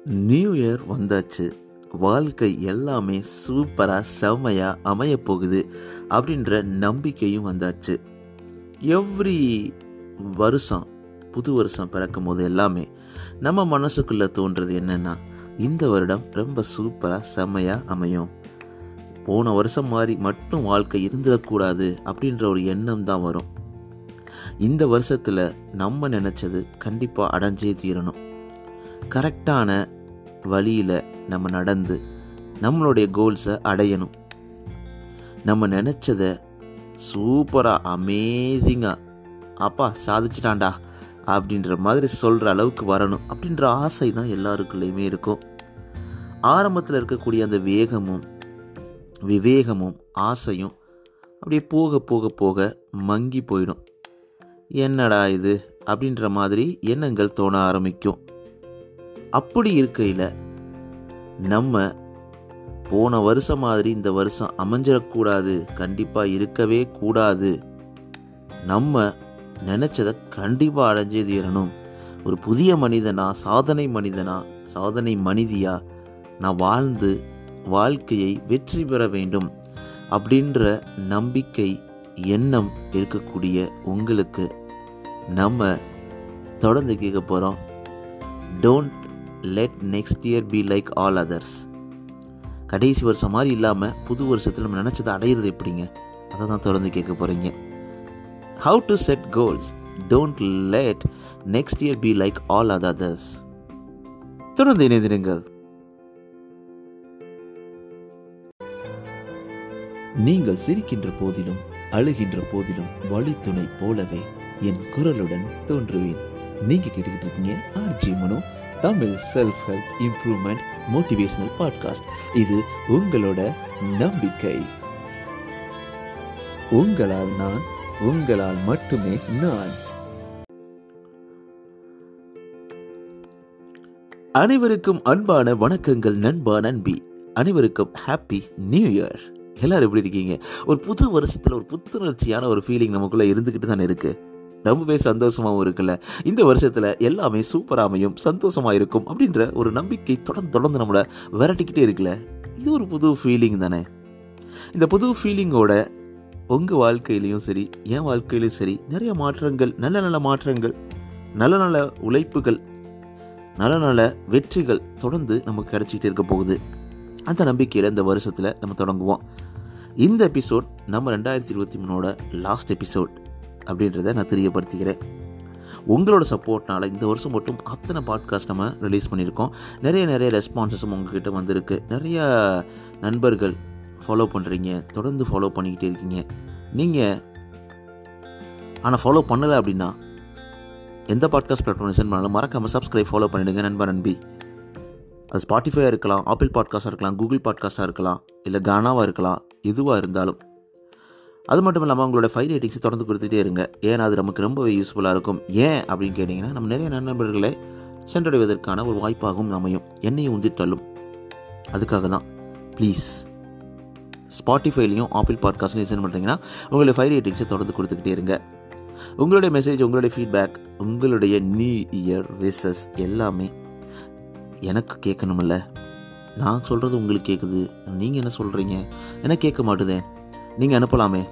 new year வந்தாச்சு வாழ்க்கை எல்லாமே சூப்பராக செம்மையாக அமைய போகுது அப்படின்ற நம்பிக்கையும் வந்தாச்சு எவ்ரி வருஷம் புது வருஷம் பிறக்கும் போது எல்லாமே நம்ம மனசுக்குள்ளே தோன்றது என்னென்னா இந்த வருடம் ரொம்ப சூப்பராக செம்மையாக அமையும் போன வருஷம் மாதிரி மட்டும் வாழ்க்கை இருந்துடக்கூடாது அப்படின்ற ஒரு எண்ணம் தான் வரும் இந்த வருஷத்தில் நம்ம நினச்சது கண்டிப்பாக அடைஞ்சே தீரணும் கரெக்டான வழியில் நம்ம நடந்து நம்மளுடைய கோல்ஸை அடையணும் நம்ம நினச்சத சூப்பராக அமேசிங்காக அப்பா சாதிச்சிட்டான்டா அப்படின்ற மாதிரி சொல்கிற அளவுக்கு வரணும் அப்படின்ற ஆசை தான் எல்லாருக்குள்ளேயுமே இருக்கும் ஆரம்பத்தில் இருக்கக்கூடிய அந்த வேகமும் விவேகமும் ஆசையும் அப்படியே போக போக போக மங்கி போயிடும் என்னடா இது அப்படின்ற மாதிரி எண்ணங்கள் தோண ஆரம்பிக்கும் அப்படி இருக்கையில் நம்ம போன வருஷம் மாதிரி இந்த வருஷம் அமைஞ்சிடக்கூடாது கண்டிப்பாக இருக்கவே கூடாது நம்ம நினச்சதை கண்டிப்பாக அடைஞ்சே தீரணும் ஒரு புதிய மனிதனா சாதனை மனிதனா சாதனை மனிதியா நான் வாழ்ந்து வாழ்க்கையை வெற்றி பெற வேண்டும் அப்படின்ற நம்பிக்கை எண்ணம் இருக்கக்கூடிய உங்களுக்கு நம்ம தொடர்ந்து கேட்க போகிறோம் don't let next year be like all others கடைசி வருஷம் மாதிரி இல்லாமல் புது வருஷத்தில் நம்ம நினச்சதை அடையிறது எப்படிங்க அதை தான் தொடர்ந்து கேட்க போகிறீங்க how to set goals don't let next year be like all others தொடர்ந்து இணைந்திருங்கள் நீங்கள் சிரிக்கின்ற போதிலும் அழுகின்ற போதிலும் வழித்துணை போலவே என் குரலுடன் தோன்றுவேன் நீங்க கேட்டுக்கிட்டு இருக்கீங்க RG Mano Tamil self help improvement motivational podcast இது உங்களோட நம்பிக்கை உங்களால் நான் உங்களால் மட்டுமே நான் அனைவருக்கும் அன்பான வணக்கங்கள் நண்பா நண்பி அனைவருக்கும் ஹாப்பி நியூ இயர் எல்லாரும் எப்படி இருக்கீங்க ஒரு புது வருஷத்தில் ஒரு புத்துணர்ச்சியான ஒரு ஃபீலிங் நமக்குள்ளே இருந்துக்கிட்டு தானே இருக்குது ரொம்பவே சந்தோஷமாகவும் இருக்குல்ல இந்த வருஷத்தில் எல்லாமே சூப்பராக அமையும் சந்தோஷமாக இருக்கும் அப்படின்ற ஒரு நம்பிக்கை தொடர்ந்து தொடர்ந்து நம்மளை விரட்டிக்கிட்டே இருக்குல்ல இது ஒரு புது ஃபீலிங் தானே இந்த புது ஃபீலிங்கோட உங்கள் வாழ்க்கையிலையும் சரி என் வாழ்க்கையிலையும் சரி நிறைய மாற்றங்கள் நல்ல நல்ல மாற்றங்கள் நல்ல நல்ல உழைப்புகள் நல்ல நல்ல வெற்றிகள் தொடர்ந்து நமக்கு கிடைச்சிக்கிட்டே இருக்க போகுது அந்த நம்பிக்கையில் இந்த வருஷத்தில் நம்ம தொடங்குவோம் இந்த எபிசோட் நம்ம ரெண்டாயிரத்தி இருபத்தி மூணோட லாஸ்ட் எபிசோட் அப்படின்றத நான் தெரியப்படுத்திக்கிறேன் உங்களோட சப்போர்ட்னால இந்த வருஷம் மட்டும் அத்தனை பாட்காஸ்ட் நம்ம ரிலீஸ் பண்ணியிருக்கோம் நிறைய நிறைய ரெஸ்பான்சஸும் உங்ககிட்ட வந்திருக்கு நிறைய நண்பர்கள் ஃபாலோ பண்ணுறீங்க தொடர்ந்து ஃபாலோ பண்ணிக்கிட்டே இருக்கீங்க நீங்கள் ஆனால் ஃபாலோ பண்ணலை அப்படின்னா எந்த பாட்காஸ்ட் பிளாட்ஃபார்ம் சென்ட் பண்ணாலும் மறக்காமல் சப்ஸ்கிரைப் ஃபாலோ பண்ணிவிடுங்க நண்பா நண்பி அது ஸ்பாட்டிஃபையாக இருக்கலாம் ஆப்பிள் பாட்காஸ்ட்டாக இருக்கலாம் கூகுள் பாட்காஸ்ட்டாக இருக்கலாம் இல்லை கானாவாக இருக்கலாம் எதுவாக இருந்தாலும் அது மட்டும் இல்லாமல் உங்களோட ஃபைல் ரேட்டிங்ஸ் தொடர்ந்து கொடுத்துட்டே இருங்க ஏன்னா அது நமக்கு ரொம்பவே யூஸ்ஃபுல்லாக இருக்கும் ஏன் அப்படின்னு கேட்டிங்கன்னா நம்ம நிறைய நண்பர்களை சென்றடைவதற்கான ஒரு வாய்ப்பாகவும் அமையும் என்னையும் உந்தி தள்ளும் அதுக்காக தான் ப்ளீஸ் ஸ்பாட்டிஃபைலையும் ஆப்பிள் பாட்காஸ்ட்லையும் லிசன் பண்ணுறீங்கன்னா உங்களுடைய ஃபைல் ரேட்டிங்ஸை தொடர்ந்து கொடுத்துக்கிட்டே இருங்க உங்களுடைய மெசேஜ் உங்களுடைய ஃபீட்பேக் உங்களுடைய நியூ இயர் விசஸ் எல்லாமே எனக்கு கேட்கணுமில்ல நான் சொல்கிறது உங்களுக்கு கேட்குது நீங்கள் என்ன சொல்கிறீங்க எனக்கு கேட்க மாட்டுதே நீங்கள் அனுப்பலாமே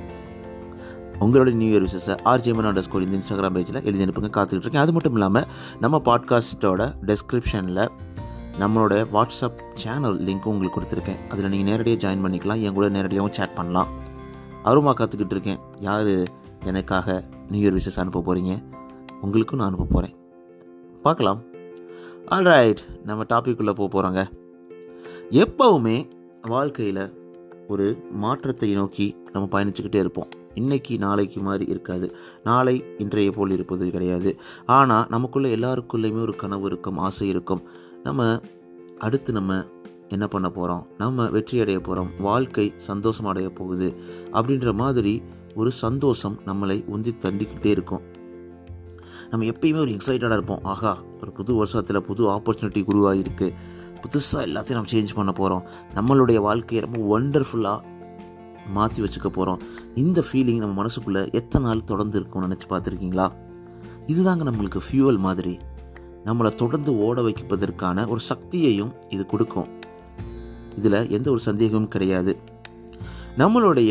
உங்களோட நியூ இயர் விஷஸை ஆர்ஜிஎம்என் அண்டர் ஸ்கோர் இந்த இன்ஸ்டாகிராம் பேஜில் எழுதி அனுப்புங்க காத்துக்கிட்டு இருக்கேன் அது மட்டும் இல்லாமல் நம்ம பாட்காஸ்ட்டோட டெஸ்கிரிப்ஷனில் நம்மளோட வாட்ஸ்அப் சேனல் லிங்க்கும் உங்களுக்கு கொடுத்துருக்கேன் அதில் நீங்கள் நேரடியாக ஜாயின் பண்ணிக்கலாம் என் கூட நேரடியாகவும் சேட் பண்ணலாம் அருமா காத்துக்கிட்டு இருக்கேன் யார் எனக்காக நியூ இயர் விஷஸ் அனுப்ப போகிறீங்க உங்களுக்கும் நான் அனுப்ப போகிறேன் பார்க்கலாம் ஆல்ரைட் நம்ம டாபிக்குள்ளே போக போகிறோங்க எப்போவுமே வாழ்க்கையில் ஒரு மாற்றத்தை நோக்கி நம்ம பயணிச்சுக்கிட்டே இருப்போம் இன்னைக்கு நாளைக்கு மாதிரி இருக்காது நாளை இன்றைய போல் இருப்பது கிடையாது ஆனால் நமக்குள்ளே எல்லாருக்குள்ளேயுமே ஒரு கனவு இருக்கும் ஆசை இருக்கும் நம்ம அடுத்து நம்ம என்ன பண்ண போகிறோம் நம்ம வெற்றி அடைய போகிறோம் வாழ்க்கை சந்தோஷம் அடைய போகுது அப்படின்ற மாதிரி ஒரு சந்தோஷம் நம்மளை உந்தி தண்டிக்கிட்டே இருக்கும் நம்ம எப்பயுமே ஒரு எக்ஸைட்டடாக இருப்போம் ஆஹா ஒரு புது வருஷத்தில் புது ஆப்பர்ச்சுனிட்டி உருவாகிருக்கு புதுசாக எல்லாத்தையும் நம்ம சேஞ்ச் பண்ண போகிறோம் நம்மளுடைய வாழ்க்கையை ரொம்ப ஒண்டர்ஃபுல்லாக மாற்றி வச்சுக்க போகிறோம் இந்த ஃபீலிங் நம்ம மனசுக்குள்ளே எத்தனை நாள் தொடர்ந்து இருக்கும்னு நினச்சி பார்த்துருக்கீங்களா இதுதாங்க நம்மளுக்கு ஃபியூவல் மாதிரி நம்மளை தொடர்ந்து ஓட வைப்பதற்கான ஒரு சக்தியையும் இது கொடுக்கும் இதில் எந்த ஒரு சந்தேகமும் கிடையாது நம்மளுடைய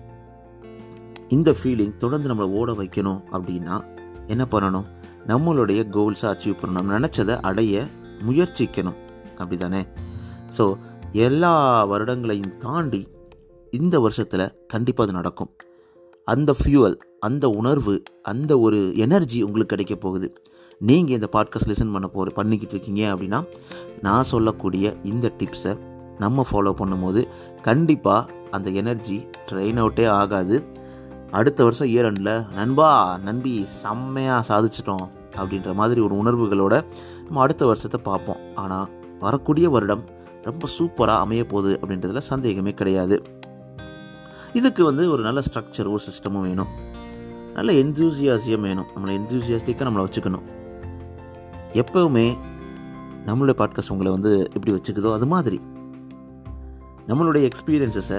இந்த ஃபீலிங் தொடர்ந்து நம்மளை ஓட வைக்கணும் அப்படின்னா என்ன பண்ணணும் நம்மளுடைய கோல்ஸை அச்சீவ் பண்ணணும் நம்ம நினச்சதை அடைய முயற்சிக்கணும் அப்படி தானே ஸோ எல்லா வருடங்களையும் தாண்டி இந்த வருஷத்தில் கண்டிப்பாக அது நடக்கும் அந்த ஃபியூவல் அந்த உணர்வு அந்த ஒரு எனர்ஜி உங்களுக்கு கிடைக்க போகுது நீங்கள் இந்த பாட்காஸ்ட் லிசன் பண்ண போகிற பண்ணிக்கிட்டு இருக்கீங்க அப்படின்னா நான் சொல்லக்கூடிய இந்த டிப்ஸை நம்ம ஃபாலோ பண்ணும்போது கண்டிப்பாக அந்த எனர்ஜி ட்ரெயின் அவுட்டே ஆகாது அடுத்த வருஷம் இயர் எண்டில் நண்பா நண்பி செம்மையாக சாதிச்சிட்டோம் அப்படின்ற மாதிரி ஒரு உணர்வுகளோட நம்ம அடுத்த வருஷத்தை பார்ப்போம் ஆனால் வரக்கூடிய வருடம் ரொம்ப சூப்பராக அமைய போகுது அப்படின்றதுல சந்தேகமே கிடையாது இதுக்கு வந்து ஒரு நல்ல ஸ்ட்ரக்சர் ஒரு சிஸ்டமும் வேணும் நல்ல என்தூசியாசியம் வேணும் நம்மளை என்தூசியாஸ்டிக்காக நம்மளை வச்சுக்கணும் எப்போவுமே நம்மளுடைய பாட்காஸ்ட் உங்களை வந்து எப்படி வச்சுக்குதோ அது மாதிரி நம்மளுடைய எக்ஸ்பீரியன்ஸஸை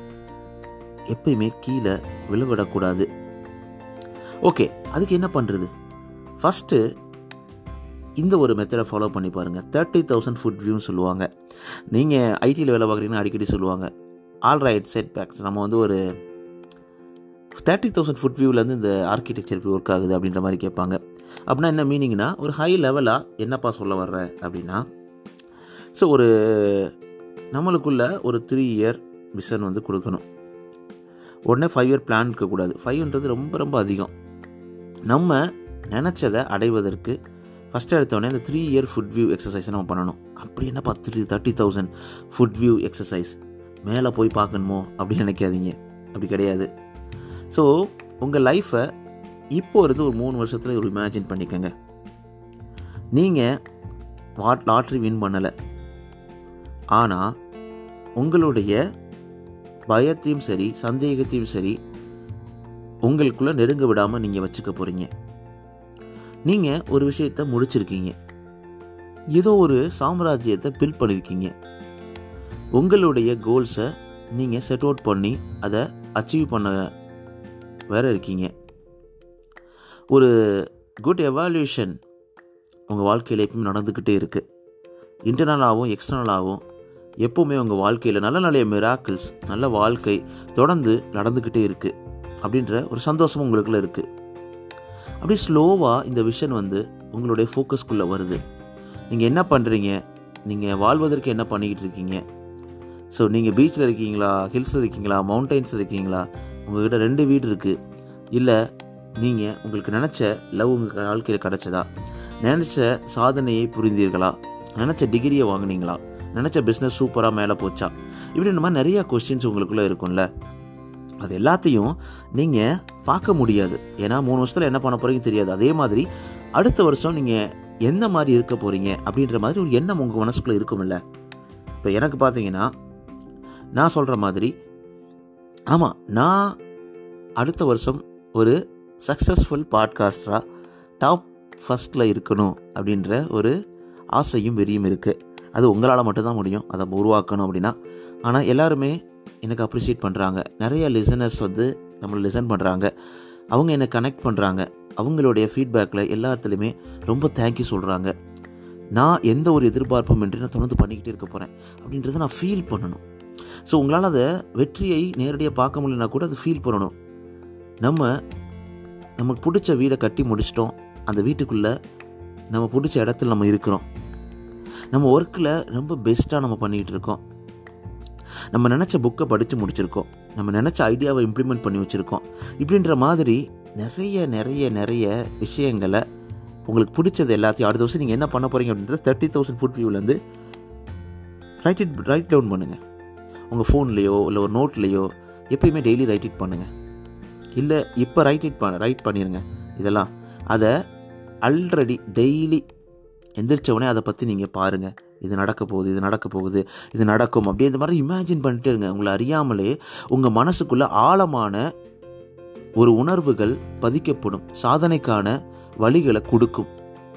எப்பயுமே கீழே விழுவிடக்கூடாது ஓகே அதுக்கு என்ன பண்ணுறது ஃபஸ்ட்டு இந்த ஒரு மெத்தடை ஃபாலோ பண்ணி பாருங்கள் தேர்ட்டி தௌசண்ட் ஃபுட் வியூன்னு சொல்லுவாங்க நீங்கள் ஐடியில் வேலை பார்க்குறீங்கன்னா அடிக்கடி சொல்லுவாங்க ஆல் ரைட் செட் பேக்ஸ் நம்ம வந்து ஒரு தேர்ட்டி தௌசண்ட் ஃபுட் வியூலேருந்து இந்த ஆர்கிடெக்சர் எப்படி ஒர்க் ஆகுது அப்படின்ற மாதிரி கேட்பாங்க அப்படின்னா என்ன மீனிங்னா ஒரு ஹை லெவலாக என்னப்பா சொல்ல வர்ற அப்படின்னா ஸோ ஒரு நம்மளுக்குள்ள ஒரு த்ரீ இயர் விஷன் வந்து கொடுக்கணும் உடனே ஃபைவ் இயர் பிளான் இருக்கக்கூடாது ஃபைவ்ன்றது ரொம்ப ரொம்ப அதிகம் நம்ம நினச்சதை அடைவதற்கு ஃபஸ்ட் எடுத்தோடனே இந்த த்ரீ இயர் ஃபுட் வியூ எக்ஸசைஸை நம்ம பண்ணணும் அப்படி என்ன பத்து thirty thousand foot view exercise மேலே போய் பார்க்கணுமோ அப்படின்னு நினைக்காதீங்க அப்படி கிடையாது ஸோ உங்கள் லைஃப்பை இப்போ இருந்து ஒரு மூணு வருஷத்தில் ஒரு இமேஜின் பண்ணிக்கோங்க நீங்கள் வாட் லாட்ரி வின் பண்ணலை ஆனால் உங்களுடைய பயத்தையும் சரி சந்தேகத்தையும் சரி உங்களுக்குள்ளே நெருங்க விடாமல் நீங்கள் வச்சுக்க போகிறீங்க நீங்கள் ஒரு விஷயத்தை முடிச்சிருக்கீங்க ஏதோ ஒரு சாம்ராஜ்யத்தை பில் பண்ணியிருக்கீங்க உங்களுடைய கோல்ஸை நீங்கள் செட் அவுட் பண்ணி அதை அச்சீவ் பண்ண வேற இருக்கீங்க ஒரு குட் எவால்யூஷன் உங்கள் வாழ்க்கையில் எப்பவுமே நடந்துக்கிட்டே இருக்குது இன்டர்னலாகவும் எக்ஸ்டர்னலாகவும் எப்போவுமே உங்கள் வாழ்க்கையில் நல்ல நல்ல மிராக்கிள்ஸ் நல்ல வாழ்க்கை தொடர்ந்து நடந்துக்கிட்டே இருக்குது அப்படின்ற ஒரு சந்தோஷமும் உங்களுக்குள்ள இருக்குது அப்படியே ஸ்லோவாக இந்த விஷன் வந்து உங்களுடைய ஃபோக்கஸ்க்குள்ளே வருது நீங்கள் என்ன பண்ணுறீங்க நீங்கள் வாழ்வதற்கு என்ன பண்ணிக்கிட்டு இருக்கீங்க ஸோ நீங்கள் பீச்சில் இருக்கீங்களா ஹில்ஸில் இருக்கீங்களா மவுண்டெயின்ஸில் இருக்கீங்களா உங்கள்கிட்ட ரெண்டு வீடு இருக்குது இல்லை நீங்கள் உங்களுக்கு நினச்ச லவ் உங்கள் வாழ்க்கையில் கிடச்சதா நினச்ச சாதனையை புரிந்தீர்களா நினச்ச டிகிரியை வாங்குனீங்களா நினச்ச பிஸ்னஸ் சூப்பராக மேலே போச்சா இப்படி இந்த மாதிரி நிறையா கொஸ்டின்ஸ் உங்களுக்குள்ளே இருக்கும்ல அது எல்லாத்தையும் நீங்கள் பார்க்க முடியாது ஏன்னா மூணு வருஷத்தில் என்ன பண்ண போகிறீங்க தெரியாது அதே மாதிரி அடுத்த வருஷம் நீங்கள் எந்த மாதிரி இருக்க போகிறீங்க அப்படின்ற மாதிரி ஒரு எண்ணம் உங்கள் மனசுக்குள்ளே இருக்குமில்ல இப்போ எனக்கு பார்த்தீங்கன்னா நான் சொல்கிற மாதிரி ஆமாம் நான் அடுத்த வருஷம் ஒரு சக்ஸஸ்ஃபுல் பாட்காஸ்டராக டாப் ஃபஸ்ட்டில் இருக்கணும் அப்படின்ற ஒரு ஆசையும் வெறியும் இருக்குது அது உங்களால் மட்டும்தான் முடியும் அதை உருவாக்கணும் அப்படின்னா ஆனால் எல்லாருமே எனக்கு அப்ரிஷியேட் பண்ணுறாங்க நிறைய லிசனர்ஸ் வந்து நம்மளை லிசன் பண்ணுறாங்க அவங்க என்னை கனெக்ட் பண்ணுறாங்க அவங்களுடைய ஃபீட்பேக்கில் எல்லாத்துலேயுமே ரொம்ப தேங்க்யூ சொல்கிறாங்க நான் எந்த ஒரு எதிர்பார்ப்பும் இன்றி நான் தொடர்ந்து பண்ணிக்கிட்டே இருக்க போகிறேன் அப்படின்றத நான் ஃபீல் பண்ணணும் ஸோ உங்களால் அதை வெற்றியை நேரடியாக பார்க்க முடியலனா கூட அதை ஃபீல் பண்ணணும் நம்ம நமக்கு பிடிச்ச வீடை கட்டி முடிச்சிட்டோம் அந்த வீட்டுக்குள்ளே நம்ம பிடிச்ச இடத்துல நம்ம இருக்கிறோம் நம்ம ஒர்க்கில் ரொம்ப பெஸ்ட்டாக நம்ம பண்ணிக்கிட்டு இருக்கோம் நம்ம நினச்ச புக்கை படித்து முடிச்சிருக்கோம் நம்ம நினச்ச ஐடியாவை இம்ப்ளிமெண்ட் பண்ணி வச்சுருக்கோம் இப்படின்ற மாதிரி நிறைய நிறைய நிறைய விஷயங்களை உங்களுக்கு பிடிச்சது எல்லாத்தையும் அடுத்த வருஷம் நீங்கள் என்ன பண்ண போகிறீங்க அப்படின்றத தேர்ட்டி தௌசண்ட் ஃபுட் வியூலேருந்து ரைட் இட் ரைட் டவுன் பண்ணுங்கள் உங்கள் ஃபோன்லேயோ இல்லை ஒரு நோட்லேயோ எப்பயுமே டெய்லி ரைட் இட் பண்ணுங்கள் இல்லை இப்போ ரைட் இட் பண்ண ரைட் பண்ணிடுங்க இதெல்லாம் அதை ஆல்ரெடி டெய்லி எந்திரிச்ச உடனே அதை பற்றி நீங்கள் பாருங்கள் இது நடக்க போகுது இது நடக்க போகுது இது நடக்கும் அப்படியே இந்த மாதிரி இமேஜின் பண்ணிட்டே இருங்க உங்களை அறியாமலே உங்கள் மனசுக்குள்ளே ஆழமான ஒரு உணர்வுகள் பதிக்கப்படும் சாதனைக்கான வழிகளை கொடுக்கும்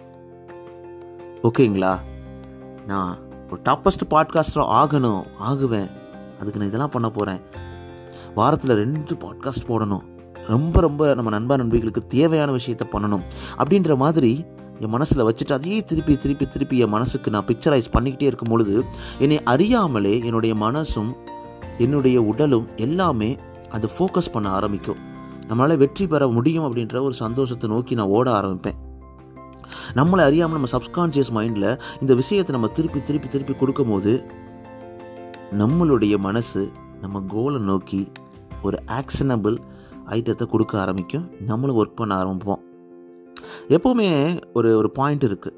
ஓகேங்களா நான் ஒரு டாப்பஸ்ட் பாட்காஸ்டர் ஆகணும் ஆகுவேன் அதுக்கு நான் இதெல்லாம் பண்ண போகிறேன் வாரத்தில் ரெண்டு பாட்காஸ்ட் போடணும் ரொம்ப ரொம்ப நம்ம நண்பா நண்பிகளுக்கு தேவையான விஷயத்த பண்ணணும் அப்படின்ற மாதிரி என் மனசில் வச்சுட்டு அதையே திருப்பி திருப்பி திருப்பி என் மனசுக்கு நான் பிக்சரைஸ் பண்ணிக்கிட்டே இருக்கும் பொழுது என்னை அறியாமலே என்னுடைய மனசும் என்னுடைய உடலும் எல்லாமே அது ஃபோக்கஸ் பண்ண ஆரம்பிக்கும் நம்மளால் வெற்றி பெற முடியும் அப்படின்ற ஒரு சந்தோஷத்தை நோக்கி நான் ஓட ஆரம்பிப்பேன் நம்மளை அறியாமல் நம்ம சப்கான்ஷியஸ் மைண்டில் இந்த விஷயத்தை நம்ம திருப்பி திருப்பி திருப்பி கொடுக்கும்போது நம்மளுடைய மனசு நம்ம கோலை நோக்கி ஒரு ஆக்ஷனபிள் ஐட்டத்தை கொடுக்க ஆரம்பிக்கும் நம்மளும் ஒர்க் பண்ண ஆரம்பிப்போம் எப்போவுமே ஒரு ஒரு பாயிண்ட் இருக்குது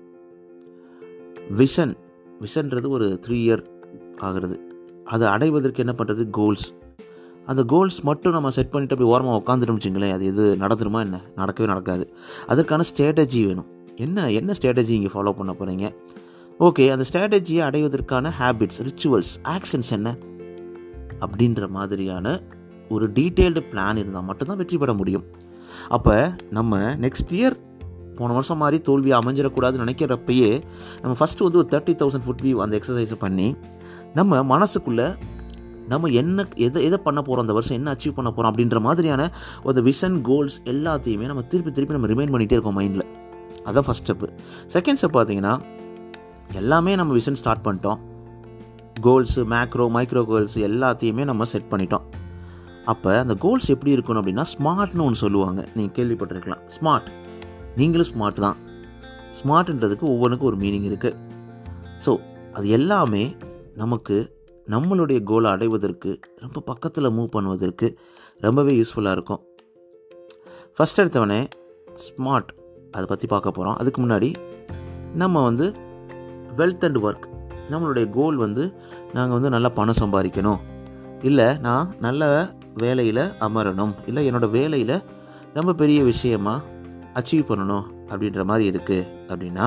விஷன் விஷன்றது ஒரு த்ரீ இயர் ஆகிறது அதை அடைவதற்கு என்ன பண்ணுறது கோல்ஸ் அந்த கோல்ஸ் மட்டும் நம்ம செட் பண்ணிட்டு அப்படி ஓரமாக உட்காந்துட்டோம் வச்சுங்களேன் அது எது நடந்துருமா என்ன நடக்கவே நடக்காது அதற்கான ஸ்ட்ராட்டஜி வேணும் என்ன என்ன ஸ்ட்ராட்டஜி இங்கே ஃபாலோ பண்ண போகிறீங்க ஓகே அந்த ஸ்ட்ராட்டஜியை அடைவதற்கான ஹேபிட்ஸ் ரிச்சுவல்ஸ் ஆக்ஷன்ஸ் என்ன அப்படின்ற மாதிரியான ஒரு டீட்டெயில்டு பிளான் இருந்தால் மட்டும்தான் வெற்றி பெற முடியும் அப்போ நம்ம நெக்ஸ்ட் இயர் போன வருஷம் மாதிரி தோல்வி அமைஞ்சிடக்கூடாதுன்னு நினைக்கிறப்பயே நம்ம ஃபஸ்ட்டு வந்து ஒரு தேர்ட்டி தௌசண்ட் ஃபுட் வியூ அந்த எக்ஸசைஸை பண்ணி நம்ம மனசுக்குள்ளே நம்ம என்ன எதை எதை பண்ண போகிறோம் அந்த வருஷம் என்ன அச்சீவ் பண்ண போகிறோம் அப்படின்ற மாதிரியான ஒரு விஷன் கோல்ஸ் எல்லாத்தையுமே நம்ம திருப்பி திருப்பி நம்ம ரிமைண்ட் பண்ணிகிட்டே இருக்கோம் மைண்டில் அதான் ஃபஸ்ட் ஸ்டெப்பு செகண்ட் ஸ்டெப் பார்த்தீங்கன்னா எல்லாமே நம்ம விஷன் ஸ்டார்ட் பண்ணிட்டோம் கோல்ஸு மேக்ரோ மைக்ரோ கோல்ஸ் எல்லாத்தையுமே நம்ம செட் பண்ணிட்டோம் அப்போ அந்த கோல்ஸ் எப்படி இருக்கணும் அப்படின்னா ஸ்மார்ட்னு ஒன்று சொல்லுவாங்க நீங்கள் கேள்விப்பட்டிருக்கலாம் ஸ்மார்ட் நீங்களும் ஸ்மார்ட் தான் ஸ்மார்ட்ன்றதுக்கு ஒவ்வொன்றுக்கும் ஒரு மீனிங் இருக்குது ஸோ அது எல்லாமே நமக்கு நம்மளுடைய கோலை அடைவதற்கு ரொம்ப பக்கத்தில் மூவ் பண்ணுவதற்கு ரொம்பவே யூஸ்ஃபுல்லாக இருக்கும் ஃபஸ்ட் எடுத்தவொடனே ஸ்மார்ட் அதை பற்றி பார்க்க போகிறோம் அதுக்கு முன்னாடி நம்ம வந்து வெல்த் அண்ட் ஒர்க் நம்மளுடைய கோல் வந்து நாங்கள் வந்து நல்லா பணம் சம்பாதிக்கணும் இல்லை நான் நல்ல வேலையில் அமரணும் இல்லை என்னோடய வேலையில் ரொம்ப பெரிய விஷயமா அச்சீவ் பண்ணணும் அப்படின்ற மாதிரி இருக்குது அப்படின்னா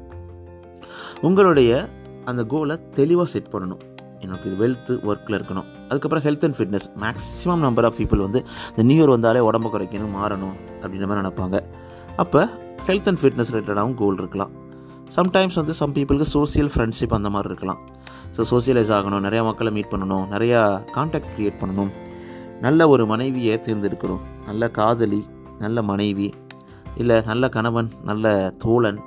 உங்களுடைய அந்த கோலை தெளிவாக செட் பண்ணணும் எனக்கு இது வெல்த்து ஒர்க்கில் இருக்கணும் அதுக்கப்புறம் health and fitness maximum number of people வந்து இந்த நியூ இயர் வந்தாலே உடம்பு குறைக்கணும் மாறணும் அப்படின்ற மாதிரி நினைப்பாங்க அப்போ ஹெல்த் அண்ட் ஃபிட்னஸ் ரிலேட்டடாகவும் கோல் இருக்கலாம் சம்டைம்ஸ் வந்து சம் பீப்புளுக்கு சோசியல் ஃப்ரெண்ட்ஷிப் அந்த மாதிரி இருக்கலாம் ஸோ சோசியலைஸ் ஆகணும் நிறையா மக்களை மீட் பண்ணணும் நிறையா கான்டாக்ட் க்ரியேட் பண்ணணும் நல்ல ஒரு மனைவியை தேர்ந்தெடுக்கணும் நல்ல காதலி நல்ல மனைவி இல்லை நல்ல கணவன் நல்ல தோழன்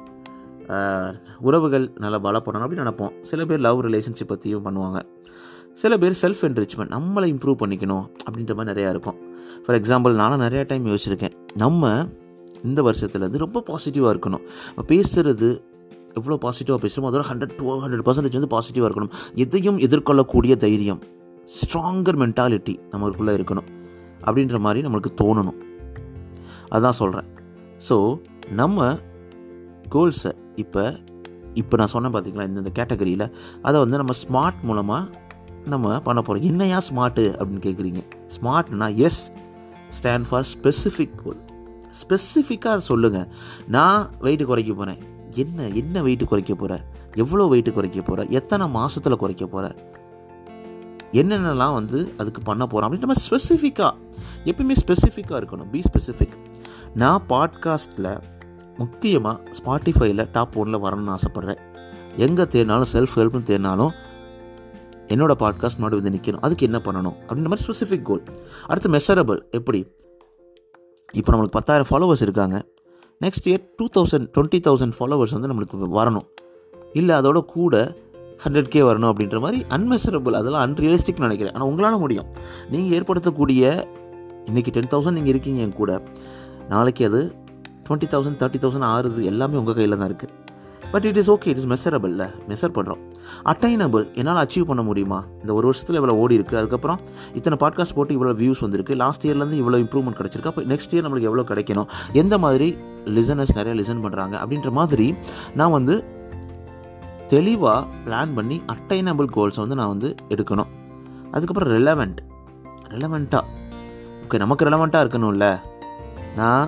உறவுகள் நல்லா பலப்படணும் அப்படின்னு நினப்போம் சில பேர் லவ் ரிலேஷன்ஷிப் பற்றியும் பண்ணுவாங்க சில பேர் செல்ஃப் என்ரிச்மெண்ட் நம்மளை இம்ப்ரூவ் பண்ணிக்கணும் அப்படின்ற மாதிரி நிறையா இருக்கும் ஃபார் எக்ஸாம்பிள் நானும் நிறையா டைம் யோசிச்சிருக்கேன் நம்ம இந்த வருஷத்துலேருந்து ரொம்ப பாசிட்டிவாக இருக்கணும் பேசுகிறது எவ்வளோ பாசிட்டிவாக பேசுகிறோமோ அதோட ஹண்ட்ரட் டூ ஹண்ட்ரட் பர்சன்டேஜ் வந்து பாசிட்டிவாக இருக்கணும் எதையும் எதிர்கொள்ளக்கூடிய தைரியம் ஸ்ட்ராங்கர் மென்டாலிட்டி நம்மளுக்குள்ளே இருக்கணும் அப்படின்ற மாதிரி நம்மளுக்கு தோணணும் அதுதான் சொல்கிறேன் ஸோ நம்ம கோல்ஸை இப்போ இப்போ நான் சொன்னேன் பார்த்தீங்களா இந்த கேட்டகரியில் அதை வந்து நம்ம ஸ்மார்ட் மூலமாக நம்ம பண்ண போகிறோம் என்னையா ஸ்மார்ட்டு அப்படின்னு கேட்குறீங்க ஸ்மார்ட்னா S stand for specific goal ஸ்பெசிஃபிக்காக சொல்லுங்கள் நான் வெயிட்டு குறைக்க போகிறேன் என்ன என்ன வெயிட்டு குறைக்க போகிற எவ்வளோ வெயிட்டு குறைக்க போகிற எத்தனை மாதத்தில் குறைக்க போகிற என்னென்னலாம் வந்து அதுக்கு பண்ண போகிறோம் அப்படின்னு நம்ம ஸ்பெசிஃபிக்காக எப்பயுமே ஸ்பெசிஃபிக்காக இருக்கணும் பி ஸ்பெசிஃபிக் நான் பாட்காஸ்ட்டில் முக்கியமாக ஸ்பாட்டிஃபைல டாப் ஒனில் வரணும்னு ஆசைப்பட்றேன் எங்கே தேடினாலும் செல்ஃப் ஹெல்ப்னு தேடினாலும் என்னோடய பாட்காஸ்ட் முன்னாடி வந்து நிற்கணும் அதுக்கு என்ன பண்ணணும் அப்படின்ற மாதிரி ஸ்பெசிஃபிக் கோல் அடுத்து மெஷரபிள் எப்படி இப்போ நம்மளுக்கு பத்தாயிரம் ஃபாலோவர்ஸ் இருக்காங்க next year two thousand twenty thousand followers வந்து நம்மளுக்கு வரணும் இல்லை அதோட கூட ஹண்ட்ரட் கே வரணும் அப்படின்ற மாதிரி அன்மெஷரபிள் அதெல்லாம் அன்ரியலிஸ்டிக் நினைக்கிறேன் ஆனால் உங்களால் முடியும் நீங்கள் ஏற்படுத்தக்கூடிய இன்றைக்கி டென் தௌசண்ட் நீங்கள் இருக்கீங்க என் கூட நாளைக்கு அது டுவெண்ட்டி தௌசண்ட் தேர்ட்டி தௌசண்ட் ஆறுது எல்லாமே உங்கள் கையில் தான் இருக்குது but it is okay it is மெஷரபிளில் மெஷர் பண்ணுறோம் அட்டைனபிள் என்னால் அச்சீவ் பண்ண முடியுமா இந்த ஒரு வருஷத்தில் இவ்வளோ ஓடி இருக்குது அதுக்கப்புறம் இத்தனை பாட்காஸ்ட் போட்டு இவ்வளோ வியூஸ் வந்திருக்கு லாஸ்ட் இயர்லேருந்து இவ்வளோ இம்ப்ரூவ்மெண்ட் கிடச்சிருக்கு அப்போ நெக்ஸ்ட் இயர் நம்மளுக்கு எவ்வளோ கிடைக்கணும் எந்த மாதிரி லிசனர்ஸ் நிறைய லிசன் பண்ணுறாங்க அப்படின்ற மாதிரி நான் வந்து தெளிவாக பிளான் பண்ணி அட்டைனபிள் கோல்ஸை வந்து நான் வந்து எடுக்கணும் அதுக்கப்புறம் ரெலவெண்ட் ரெலவெண்ட்டாக ஓகே நமக்கு ரெலவெண்ட்டாக இருக்கணும்ல நான்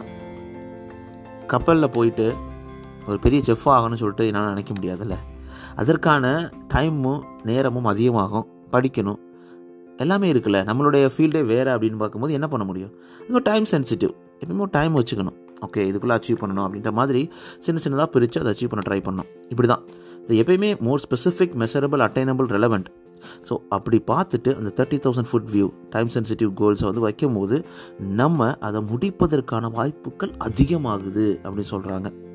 கப்பலில் போயிட்டு ஒரு பெரிய செஃப் ஆகணும்னு சொல்லிட்டு என்னால் நினைக்க முடியாதுல்ல அதற்கான டைமும் நேரமும் அதிகமாகும் படிக்கணும் எல்லாமே இருக்குல்ல நம்மளுடைய ஃபீல்டே வேறு அப்படின்னு பார்க்கும்போது என்ன பண்ண முடியும் இன்னும் டைம் சென்சிட்டிவ் எப்பயுமே டைம் வச்சுக்கணும் ஓகே இதுக்குள்ளே அச்சீவ் பண்ணணும் அப்படின்ற மாதிரி சின்ன சின்னதாக பிரித்து அதை அச்சீவ் பண்ண ட்ரை பண்ணணும் இப்படி தான் இது எப்பயுமே more specific measurable attainable relevant so அப்படி பார்த்துட்டு அந்த thirty thousand foot view time sensitive கோல்ஸை வந்து வைக்கும்போது நம்ம அதை முடிப்பதற்கான வாய்ப்புகள் அதிகமாகுது அப்படின்னு சொல்கிறாங்க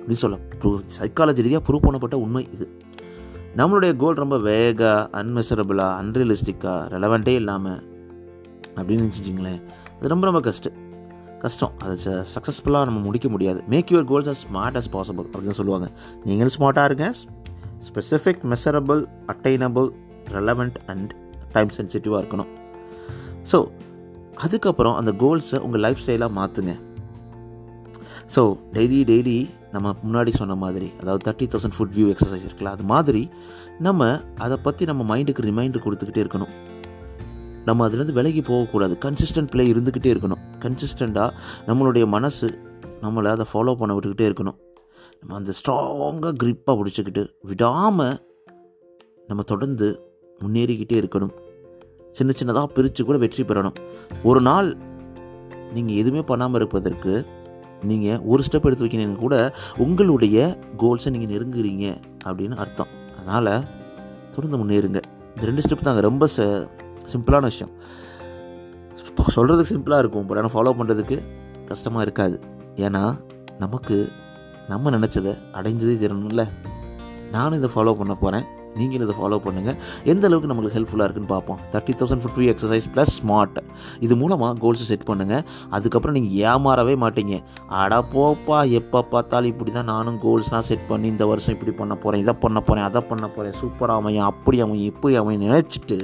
அப்படின்னு சொல்ல ப்ரூவ் சைக்காலஜி ரீதியாக ப்ரூவ் பண்ணப்பட்ட உண்மை இது நம்மளுடைய கோல் ரொம்ப வேகா அன்மெசரபிளாக அன்ரியலிஸ்டிக்காக ரெலவெண்ட்டே இல்லாமல் அப்படின்னு வச்சுச்சிங்களேன் அது ரொம்ப ரொம்ப கஷ்டம் கஷ்டம் அது சக்ஸஸ்ஃபுல்லாக நம்ம முடிக்க முடியாது make your goals as smart as possible அப்படின்னு சொல்லுவாங்க நீங்களும் ஸ்மார்ட்டாக இருங்க specific measurable attainable relevant and time சென்சிட்டிவாக இருக்கணும் ஸோ அதுக்கப்புறம் அந்த கோல்ஸை உங்கள் லைஃப் ஸ்டைலாக மாற்றுங்க ஸோ டெய்லி டெய்லி நம்ம முன்னாடி சொன்ன மாதிரி அதாவது thirty thousand foot view exercise இருக்குல்ல அது மாதிரி நம்ம அதை பற்றி நம்ம மைண்டுக்கு ரிமைண்டர் கொடுத்துக்கிட்டே இருக்கணும் நம்ம அதுலேருந்து விலகி போகக்கூடாது கன்சிஸ்டன்ட் ப்ளே இருந்துக்கிட்டே இருக்கணும் கன்சிஸ்டண்ட்டாக நம்மளுடைய மனசு நம்மளை அதை ஃபாலோ பண்ண விட்டுக்கிட்டே இருக்கணும் நம்ம அந்த ஸ்ட்ராங்காக க்ரிப்பாக பிடிச்சிக்கிட்டு விடாமல் நம்ம தொடர்ந்து முன்னேறிக்கிட்டே இருக்கணும் சின்ன சின்னதாக பிரித்து கூட வெற்றி பெறணும் ஒரு நாள் நீங்கள் எதுவுமே பண்ணாமல் இருப்பதற்கு நீங்கள் ஒரு ஸ்டெப் எடுத்து வைக்கிறீங்க கூட உங்களுடைய கோல்ஸை நீங்கள் நெருங்குறீங்க அப்படின்னு அர்த்தம் அதனால் தொடர்ந்து முன்னேறுங்க இந்த ரெண்டு ஸ்டெப் தாங்க ரொம்ப ச சிம்பிளான விஷயம் சொல்கிறதுக்கு சிம்பிளாக இருக்கும் பட் ஆனால் ஃபாலோ பண்ணுறதுக்கு கஷ்டமாக இருக்காது ஏன்னா நமக்கு நம்ம நினச்சதை அடைஞ்சதே தெரியணும்ல நானும் இதை ஃபாலோ பண்ண போகிறேன் நீங்களும் இதை ஃபாலோ பண்ணுங்கள் எந்த அளவுக்கு நம்மளுக்கு ஹெல்ப்ஃபுல்லாக இருக்குன்னு பார்ப்போம் thirty thousand foot free exercise plus smart இது மூலமாக கோல்ஸை செட் பண்ணுங்கள் அதுக்கப்புறம் நீங்கள் ஏமாறவே மாட்டீங்க அடா போப்பா எப்போ பார்த்தாலும் இப்படி தான் நானும் கோல்ஸ்லாம் செட் பண்ணி இந்த வருஷம் இப்படி பண்ண போகிறேன் இதை பண்ண போகிறேன் அதை பண்ண போகிறேன் சூப்பராக அமையும் அப்படி அமையும் இப்படி அமையும் நினச்சிட்டு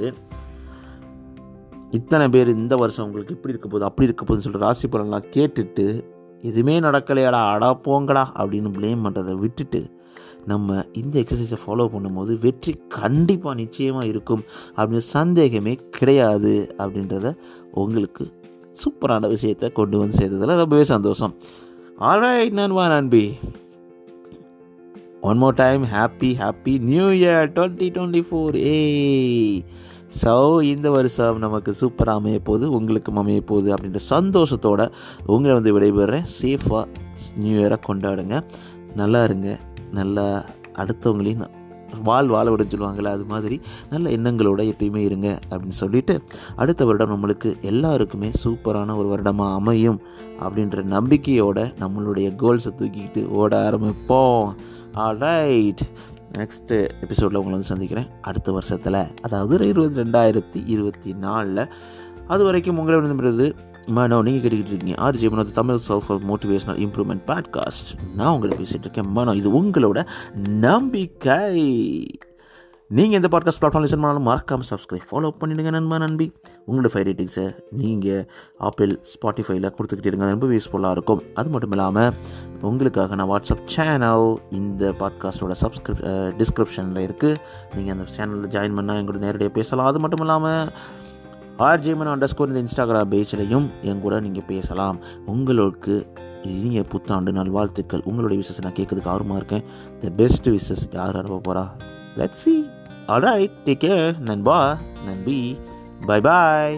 இத்தனை பேர் இந்த வருஷம் உங்களுக்கு இப்படி இருக்க போகுது அப்படி இருக்க போகுதுன்னு சொல்லிட்டு ராசி பலன்லாம் கேட்டுட்டு எதுவுமே நடக்கலையாடா அடா போங்கடா அப்படின்னு ப்ளேம் பண்ணுறதை விட்டுட்டு நம்ம இந்த எக்ஸசைஸை ஃபாலோ பண்ணும்போது வெற்றி கண்டிப்பாக நிச்சயமாக இருக்கும் அப்படின்னு சந்தேகமே கிடையாது அப்படின்றத உங்களுக்கு சூப்பரான விஷயத்தை கொண்டு வந்து சேர்த்ததில் ரொம்பவே சந்தோஷம் ஆல்ரைட் நண்பா நண்பி one more time happy happy new year twenty twenty four a so இந்த வருஷம் நமக்கு சூப்பராக அமைய போகுது உங்களுக்கும் அமைய போகுது அப்படின்ற சந்தோஷத்தோட உங்களை வந்து விடைபெறேன் சேஃபாக நியூ இயரை கொண்டாடுங்க நல்லா இருங்க நல்லா அடுத்தவங்களையும் வாழ் வாழ விடுன்னு சொல்லுவாங்கள்ல அது மாதிரி நல்ல எண்ணங்களோட எப்பயுமே இருங்க அப்படின்னு சொல்லிட்டு அடுத்த வருடம் நம்மளுக்கு எல்லாருக்குமே சூப்பரான ஒரு வருடமாக அமையும் அப்படின்ற நம்பிக்கையோட நம்மளுடைய கோல்ஸை தூக்கிக்கிட்டு ஓட ஆரம்பிப்போம் ஆல்ரைட் நெக்ஸ்ட்டு எபிசோடில் உங்களை வந்து சந்திக்கிறேன் அடுத்த வருஷத்தில் அதாவது இருபது ரெண்டாயிரத்தி இருபத்தி நாலில் அது வரைக்கும் உங்களை விரும்புகிறது மனோ நீங்கள் கேட்டுக்கிட்டு இருக்கீங்க RG Mano Tamil self motivational improvement podcast நான் உங்களை பேசிகிட்டு இருக்கேன் மனோ இது உங்களோட நம்பிக்கை நீங்கள் எந்த பாட்காஸ்ட் பிளாட்ஃபார்ம் லிசன் பண்ணாலும் மறக்காமல் சப்ஸ்கிரைப் ஃபாலோ பண்ணிடுங்க நண்பா நண்பி உங்களோட ஃபைவ் ரேட்டிங்ஸை நீங்கள் ஆப்பிள் ஸ்பாட்டிஃபைல கொடுத்துக்கிட்டே இருங்க அது ரொம்ப யூஸ்ஃபுல்லாக இருக்கும் அது மட்டும் இல்லாமல் உங்களுக்காக நான் வாட்ஸ்அப் சேனல் இந்த பாட்காஸ்ட்டோட சப்ஸ்கிரிப் டிஸ்கிரிப்ஷனில் இருக்குது நீங்கள் அந்த சேனலில் ஜாயின் பண்ணால் எங்களோட நேரடியாக பேசலாம் அது மட்டும் இல்லாமல் ஆர்ஜிமன் அண்டர் ஸ்கோர் இந்த இன்ஸ்டாகிராம் பேஜ்லையும் என் கூட நீங்கள் பேசலாம் உங்களுக்கு இனிய புத்தாண்டு நல்வாழ்த்துக்கள் உங்களுடைய விஷஸ் நான் கேட்கறதுக்கு ஆர்வமாக இருக்கேன் த பெஸ்ட் விஷஸ் யார் அனுப்ப போகிறா let see alright take care நண்பா நன்பி பை பாய்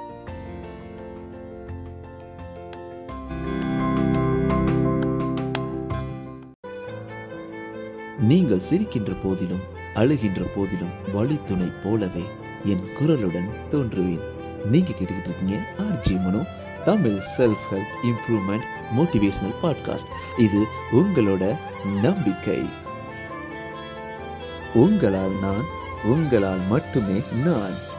நீங்கள் சிரிக்கின்ற போதிலும் அழுகின்ற போதிலும் வழித்துணை போலவே என் குரலுடன் தோன்றுவேன் நீங்க கேட்டுக்கிட்டு இருக்கீங்க RG Mano Tamil self help improvement motivational podcast இது உங்களோட நம்பிக்கை உங்களால் நான் உங்களால் மட்டுமே நான்